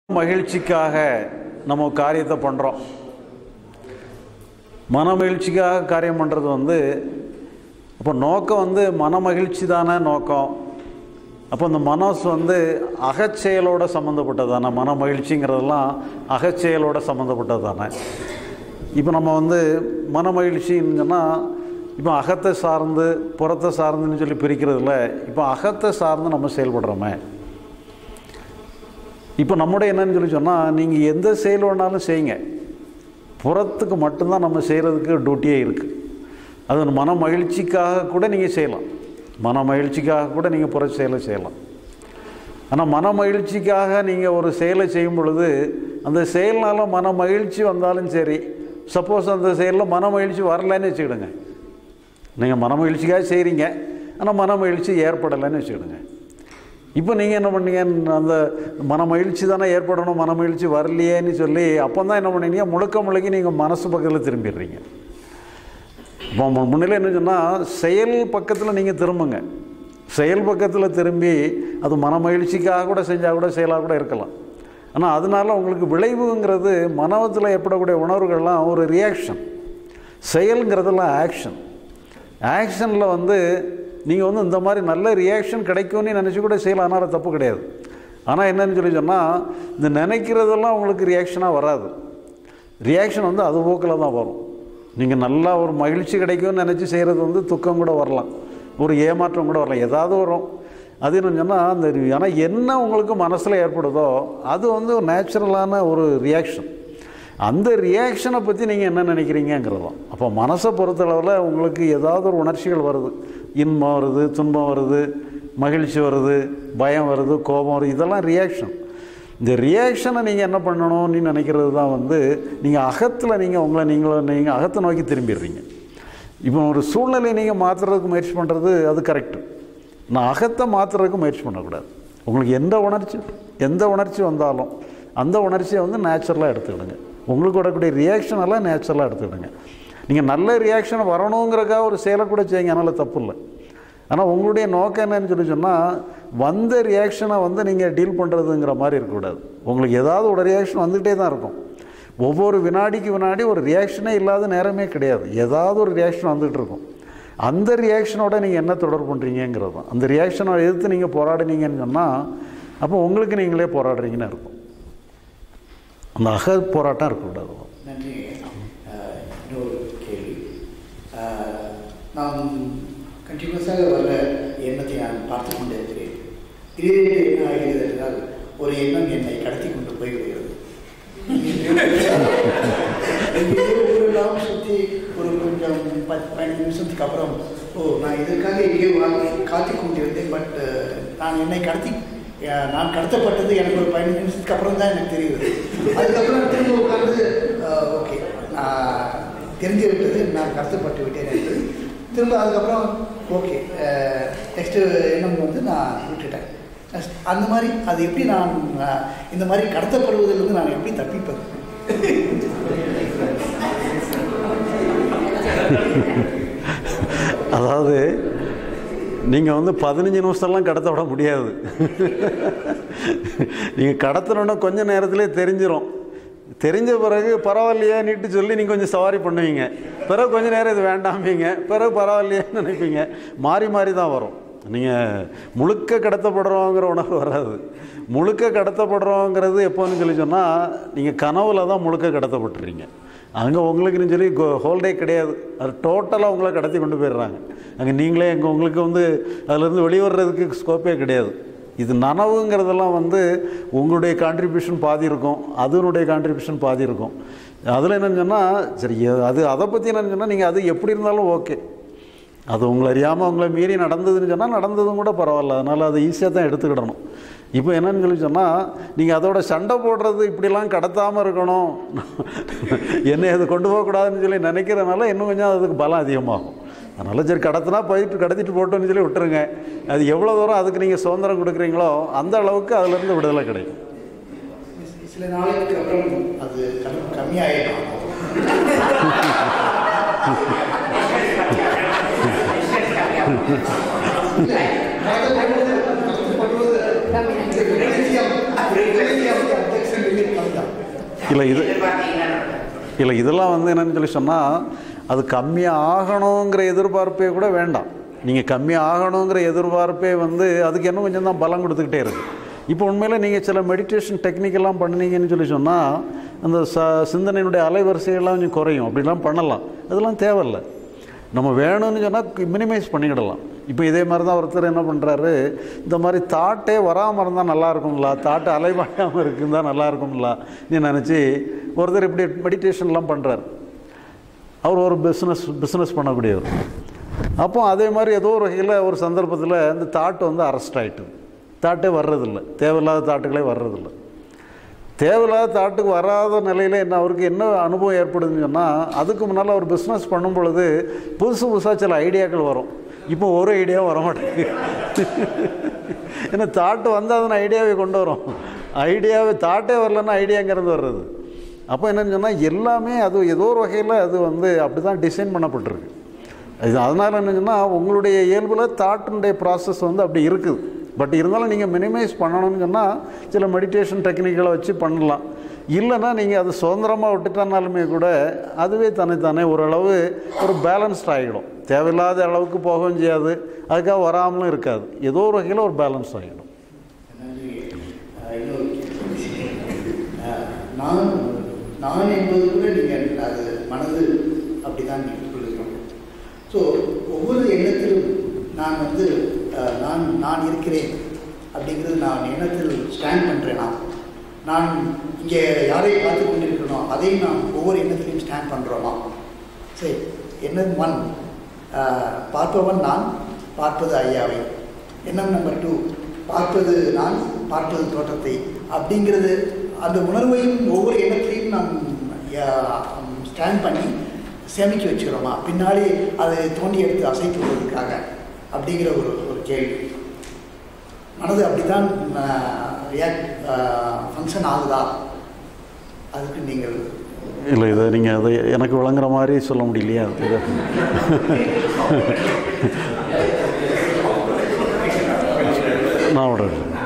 மகிழ்ச்சிக்காக நம்ம ஒரு காரியத்தை பண்ணுறோம் மன மகிழ்ச்சிக்காக காரியம் பண்ணுறது வந்து அப்போ நோக்கம் வந்து மன மகிழ்ச்சி தானே நோக்கம் அப்போ இந்த மனசு வந்து அகச்செயலோட சம்மந்தப்பட்டது தானே மன மகிழ்ச்சிங்கிறதெல்லாம் அகச்செயலோட சம்மந்தப்பட்டது தானே இப்போ நம்ம வந்து மன மகிழ்ச்சின்னு சொன்னால் இப்போ அகத்தை சார்ந்து புறத்தை சார்ந்துன்னு சொல்லி பிரிக்கிறதுல இப்போ அகத்தை சார்ந்து நம்ம செயல்படுறோமே இப்போ நம்முடைய என்னன்னு சொல்லி சொன்னால் நீங்கள் எந்த செயல் வேணாலும் செய்யுங்க புறத்துக்கு மட்டும்தான் நம்ம செய்கிறதுக்கு டியூட்டியே இருக்குது அது மன மகிழ்ச்சிக்காக கூட நீங்கள் செய்யலாம் மன மகிழ்ச்சிக்காக கூட நீங்கள் புற செயலை செய்யலாம் ஆனால் மன மகிழ்ச்சிக்காக நீங்கள் ஒரு செயலை செய்யும் பொழுது அந்த செயல்னால மன மகிழ்ச்சி வந்தாலும் சரி சப்போஸ் அந்த செயலில் மன மகிழ்ச்சி வரலைன்னு வச்சுக்கிடுங்க நீங்கள் மன மகிழ்ச்சிக்காக செய்கிறீங்க ஆனால் மன மகிழ்ச்சி ஏற்படலைன்னு வச்சுக்கிடுங்க இப்போ நீங்கள் என்ன பண்ணீங்க அந்த மன மகிழ்ச்சி தானே ஏற்படணும் மன மகிழ்ச்சி வரலையேன்னு சொல்லி அப்போ தான் என்ன பண்ணீங்க முழுக்க முழுக்க நீங்கள் மனசு பக்கத்தில் திரும்பிடுறீங்க இப்போ முன்னிலை என்ன சொன்னால் செயல் பக்கத்தில் நீங்கள் திரும்புங்க செயல் பக்கத்தில் திரும்பி அது மன மகிழ்ச்சிக்காக கூட செஞ்சால் கூட செயலாக கூட இருக்கலாம் ஆனால் அதனால உங்களுக்கு விளைவுங்கிறது மனத்தில் ஏற்படக்கூடிய உணர்வுகள்லாம் ஒரு ரியாக்ஷன் செயலுங்கிறதெல்லாம் ஆக்ஷன் ஆக்ஷனில் வந்து நீங்கள் வந்து இந்த மாதிரி நல்ல ரியாக்ஷன் கிடைக்கும்னு நினச்சி கூட செய்யலாம் அதனால் தப்பு கிடையாது ஆனால் என்னன்னு சொல்லி சொன்னால் இந்த நினைக்கிறதெல்லாம் உங்களுக்கு ரியாக்ஷனாக வராது ரியாக்ஷன் வந்து அது போக்கில் தான் வரும் நீங்கள் நல்லா ஒரு மகிழ்ச்சி கிடைக்கும்னு நினச்சி செய்கிறது வந்து துக்கம் கூட வரலாம் ஒரு ஏமாற்றம் கூட வரலாம் ஏதாவது வரும் அது என்னன்னு சொன்னால் அந்த ஆனால் என்ன உங்களுக்கு மனசில் ஏற்படுதோ அது வந்து ஒரு நேச்சுரலான ஒரு ரியாக்ஷன் அந்த ரியாக்ஷனை பற்றி நீங்கள் என்ன நினைக்கிறீங்கிறது தான் அப்போ மனசை பொறுத்தளவில் உங்களுக்கு ஏதாவது ஒரு உணர்ச்சிகள் வருது இன்பம் வருது துன்பம் வருது மகிழ்ச்சி வருது பயம் வருது கோபம் வருது இதெல்லாம் ரியாக்ஷன் இந்த ரியாக்ஷனை நீங்கள் என்ன பண்ணணும்னு நினைக்கிறது தான் வந்து நீங்கள் அகத்தில் நீங்கள் உங்களை நீங்களும் நீங்கள் அகத்தை நோக்கி திரும்பிடுறீங்க இப்போ ஒரு சூழ்நிலையை நீங்கள் மாற்றுறதுக்கு முயற்சி பண்ணுறது அது கரெக்டு நான் அகத்தை மாற்றுறதுக்கு முயற்சி பண்ணக்கூடாது உங்களுக்கு எந்த உணர்ச்சி எந்த உணர்ச்சி வந்தாலும் அந்த உணர்ச்சியை வந்து நேச்சுரலாக எடுத்துக்கிடுங்க உங்களுக்கு வரக்கூடிய ரியாக்ஷன் எல்லாம் நேச்சுரலாக எடுத்துக்கிடுங்க நீங்கள் நல்ல ரியாக்ஷன் வரணுங்கிறக்காக ஒரு செயலை கூட செய்யுங்க அதனால் தப்பு இல்லை ஆனால் உங்களுடைய நோக்கம் என்னன்னு சொல்லி சொன்னால் வந்த ரியாக்ஷனை வந்து நீங்கள் டீல் பண்ணுறதுங்கிற மாதிரி இருக்கக்கூடாது உங்களுக்கு ஏதாவது ஒரு ரியாக்ஷன் வந்துகிட்டே தான் இருக்கும் ஒவ்வொரு வினாடிக்கு வினாடி ஒரு ரியாக்ஷனே இல்லாத நேரமே கிடையாது ஏதாவது ஒரு ரியாக்ஷன் வந்துகிட்டு இருக்கும் அந்த ரியாக்ஷனோட நீங்கள் என்ன தொடர்பு பண்ணுறீங்கிறது தான் அந்த ரியாக்ஷனை எதிர்த்து நீங்கள் போராடினீங்கன்னு சொன்னால் அப்போ உங்களுக்கு நீங்களே போராடுறீங்கன்னு இருக்கும் அந்த அக போராட்டம் இருக்கக்கூடாது நன்றி அஹ், இன்னொரு கேள்வி அஹ், நான் கண்டினியூஸாக வர்ற எண்ணத்தை நான் பார்த்து கொண்டே இருக்கிறேன் திடீரென்று என்ன ஆகிறது என்றால் ஒரு எண்ணம் என்னை கடத்தி கொண்டு போய் விடுகிறது ஊரெல்லாம் சுற்றி ஒரு கொஞ்சம் பத்து பதினஞ்சு நிமிஷத்துக்கு அப்புறம் ஓ நான் இதற்காக எங்கேயோ வாங்கி காத்து கொண்டிருந்தேன் பட் நான் என்னை கடத்தி அஹ், நான் கடத்தப்பட்டது எனக்கு ஒரு பதினஞ்சு நிமிஷத்துக்கு அப்புறம் தான் எனக்கு தெரியுது அதுக்கப்புறம் திரும்ப உட்கார்ந்து ஓகே நான் தெரிஞ்சு விட்டது நான் கடத்தப்பட்டு விட்டேன் என்று திரும்ப அதுக்கப்புறம் ஓகே நெக்ஸ்ட்டு எண்ணம் வந்து நான் விட்டுட்டேன் Next, அந்த மாதிரி அது எப்படி நான் அஹ், இந்த மாதிரி கடத்தப்படுவதிலிருந்து நான் எப்படி தப்பிப்பது அதாவது நீங்கள் வந்து பதினஞ்சு நிமிஷம்லாம் கடத்த விட முடியாது நீங்கள் கடத்தணுன்னா கொஞ்ச நேரத்திலே தெரிஞ்சிடும் தெரிஞ்ச பிறகு பரவாயில்லையே நீட்டு சொல்லி நீங்கள் கொஞ்சம் சவாரி பண்ணுவீங்க பிறகு கொஞ்ச நேரம் இது வேண்டாம்பீங்க பிறகு பரவாயில்லையேன்னு நினைப்பீங்க மாறி மாறி தான் வரும் நீங்கள் முழுக்க கடத்தப்படுறோங்கிற உணர்வு வராது முழுக்க கடத்தப்படுறோங்கிறது எப்போன்னு சொல்லி சொன்னால் நீங்கள் கனவுல தான் முழுக்க கடத்தப்பட்டுறீங்க அங்கே உங்களுக்குன்னு சொல்லி ஹோல்டே கிடையாது அது டோட்டலாக உங்களை கடத்தி கொண்டு போயிடுறாங்க அங்கே நீங்களே அங்கே உங்களுக்கு வந்து அதுலேருந்து வெளிவர்றதுக்கு ஸ்கோப்பே கிடையாது இது நனவுங்கிறதெல்லாம் வந்து உங்களுடைய கான்ட்ரிபியூஷன் பாதி இருக்கும் அதனுடைய கான்ட்ரிபியூஷன் பாதி இருக்கும் அதில் என்னன்னு சொன்னால் சரி எ- அது அதை பற்றி என்னன்னு சொன்னால் நீங்கள் அது எப்படி இருந்தாலும் ஓகே அது உங்களை அறியாமல் உங்களை மீறி நடந்ததுன்னு சொன்னால் நடந்ததும் கூட பரவாயில்ல அதனால் அதை ஈஸியாக தான் எடுத்துக்கிடணும் இப்போ என்னன்னு சொல்லி சொன்னால் நீங்கள் அதோட சண்டை போடுறது இப்படிலாம் கடத்தாமல் இருக்கணும் என்னை அது கொண்டு போகக்கூடாதுன்னு சொல்லி நினைக்கிறதுனால இன்னும் கொஞ்சம் அதுக்கு பலம் அதிகமாகும் அதனால் சரி கடத்தினா போயிட்டு கடத்திட்டு போட்டோன்னு சொல்லி விட்டுருங்க அது எவ்வளோ தூரம் அதுக்கு நீங்கள் சுதந்திரம் கொடுக்குறீங்களோ அந்த அளவுக்கு அதுலேருந்து விடுதலை கிடைக்கும் சில நாளைக்கு அப்புறம் அது கம் கம்மியாயிடும் இல்ல, கடத்தப்படுவது- கடத்தப்படுவது ஒரு இலக்கியம், ஒரு இலக்கியம் objection இல்லை இது எதிர்பார்த்தீங்கன்னா நடக்காது. இல்லை இதெல்லாம் வந்து என்னன்னு சொல்லி சொன்னால் அது கம்மியாக ஆகணுங்கிற எதிர்பார்ப்பே கூட வேண்டாம் நீங்கள் கம்மியாக ஆகணுங்கிற எதிர்பார்ப்பே வந்து அதுக்கு இன்னும் கொஞ்சம் தான் பலம் கொடுத்துக்கிட்டே இருக்குது இப்போ உண்மையில் நீங்கள் சில மெடிடேஷன் டெக்னிக்கெல்லாம் பண்ணீங்கன்னு சொல்லி சொன்னால் அந்த ச சிந்தனையினுடைய அலைவரிசையெல்லாம் கொஞ்சம் குறையும் அப்படிலாம் பண்ணலாம் அதெல்லாம் தேவையில்லை நம்ம வேணும்னு சொன்னால் மினிமைஸ் பண்ணிக்கிடலாம் இப்போ இதே மாதிரி தான் ஒருத்தர் என்ன பண்ணுறாரு இந்த மாதிரி தாட்டே வராமல் இருந்தால் நல்லா இருக்கும்ல தாட்டு அலைவாயாமல் இருக்குன்னு நல்லா இருக்கும்ல நீ நினச்சி ஒருத்தர் இப்படி மெடிடேஷன்லாம் பண்ணுறாரு அவர் ஒரு பிஸ்னஸ் பிஸ்னஸ் பண்ணக்கூடியவர் அப்போ அதே மாதிரி ஏதோ ஒரு வகையில் ஒரு சந்தர்ப்பத்தில் இந்த தாட்டு வந்து அரெஸ்ட் ஆகிட்டு தாட்டே வர்றதில்ல தேவையில்லாத தாட்டுகளே வர்றதில்ல தேவையில்லாத தாட்டுக்கு வராத நிலையில் என்ன அவருக்கு என்ன அனுபவம் ஏற்படுதுன்னு சொன்னால் அதுக்கு முன்னால் அவர் பிஸ்னஸ் பண்ணும் பொழுது புதுசு புதுசாக சில ஐடியாக்கள் வரும் இப்போ ஒரு ஐடியாவும் வர மாட்டேங்குது ஏன்னா தாட்டு வந்தால் தானே ஐடியாவை கொண்டு வரும் ஐடியாவே தாட்டே வரலன்னா ஐடியாங்கிறது வர்றது அப்போ என்னன்னு சொன்னால் எல்லாமே அது ஏதோ ஒரு வகையில் அது வந்து அப்படி தான் டிசைன் பண்ணப்பட்டிருக்கு இது அதனால் என்ன சொன்னால் உங்களுடைய இயல்பில் தாட்டினுடைய ப்ராசஸ் வந்து அப்படி இருக்குது பட் இருந்தாலும் நீங்கள் மினிமைஸ் பண்ணணும்னு சொன்னால் சில மெடிடேஷன் டெக்னிக்களை வச்சு பண்ணலாம் இல்லைன்னா நீங்கள் அது சுதந்திரமாக விட்டுட்டனாலுமே கூட அதுவே தன்னைத்தானே ஓரளவு ஒரு பேலன்ஸ்ட் ஆகிடும் தேவையில்லாத அளவுக்கு போகவும் செய்யாது அதுக்காக வராமலும் இருக்காது ஏதோ ஒரு வகையில் ஒரு பேலன்ஸ் ஆகிடும் நன்றி அஹ் இன்னொரு கேள்வி. அஹ் நான் நான் என்பது கூட நீங்கள் அது மனது அப்படி தான் கொள்கிறோம் ஸோ ஒவ்வொரு எண்ணத்திலும் நான் வந்து அஹ், நான் நான் இருக்கிறேன் அப்படிங்கிறது நான் எண்ணத்தில் ஸ்டாண்ட் பண்ணுறேனா நான் இங்கே யாரை பார்த்து கொண்டிருக்கிறனோ அதையும் நான் ஒவ்வொரு எண்ணத்திலையும் ஸ்டாண்ட் பண்ணுறோமா சரி எண்ணம் ஒன் பார்ப்பவன் நான் பார்ப்பது ஐயாவை எண்ணம் நம்பர் டூ பார்ப்பது நான் பார்ப்பது தோட்டத்தை அப்படிங்கிறது அந்த உணர்வையும் ஒவ்வொரு எண்ணத்திலையும் நாம் ஸ்டாண்ட் பண்ணி சேமிக்க வச்சுக்கிறோமா பின்னாடி அதை தோண்டி எடுத்து அசைத்து விடுவதற்காக அப்படிங்கிற ஒரு ஒரு கேள்வி மனது அப்படி தான் ரியாக்ட் ஃபங்க்ஷன் ஆகுதா அதுக்கு நீங்கள் இல்லை இதை நீங்கள் அதை எனக்கு விளங்குற மாதிரி சொல்ல முடியலையா இதை நான் விடுறேன்